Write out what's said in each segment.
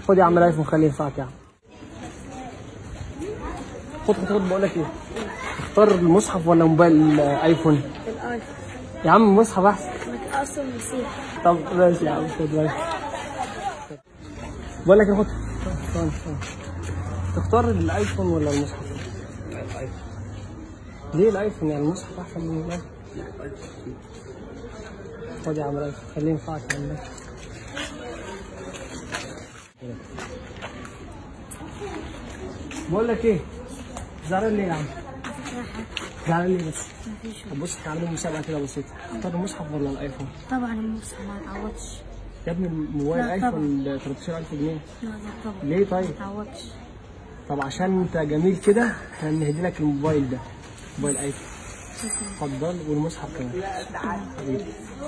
خد يا عم الايفون خليه ينفعك يا عم خد خد خد بقول لك ايه اختار المصحف ولا موبايل آه، ايفون الايفون يا عم المصحف احسن انك اصلا نسيت طب ماشي يا عم خد بالك بقول لك ايه خد استنى، استنى. تختار الايفون ولا المصحف؟ ليه الايفون يعني المصحف احسن من الايفون؟ خد يا عم الايفون خليه ينفعك يا عم بقول لك ايه زعلان ليه يا عم؟ زعلان ليه بس؟ طب بص احنا عاملين مسابقه كده بسيطه اختار المصحف ولا الايفون؟ طبعا المصحف ما تعوضش يا ابني موبايل لا ايفون 13000 جنيه لا لا طبعا ليه طيب؟ ما تعوضش طب عشان انت جميل كده هنهدي لك الموبايل ده موبايل ايفون اتفضل والمصحف كمان حبيبي.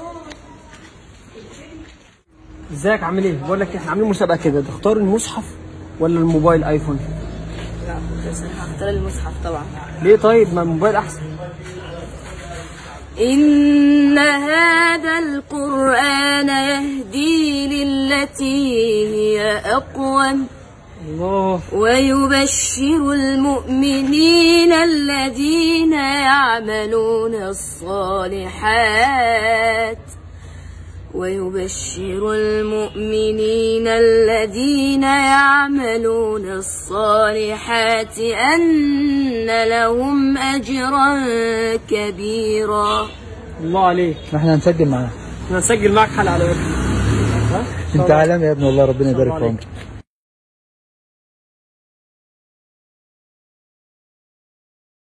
ازيك عامل ايه؟ بقول لك احنا عاملين مسابقه كده تختار المصحف ولا الموبايل ايفون؟ لا بس هختار المصحف طبعا ليه طيب ما الموبايل احسن؟ إن هذا القرآن يهدي للتي هي أقوم الله ويبشر المؤمنين الذين يعملون الصالحات ويبشر المؤمنين الذين يعملون الصالحات أن لهم أجرا كبيرا الله عليك احنا هنسجل معاه احنا هنسجل معاك حلقه على فكره ها؟ انت عالمي يا ابني والله ربنا الله يبارك في عليك. عمرك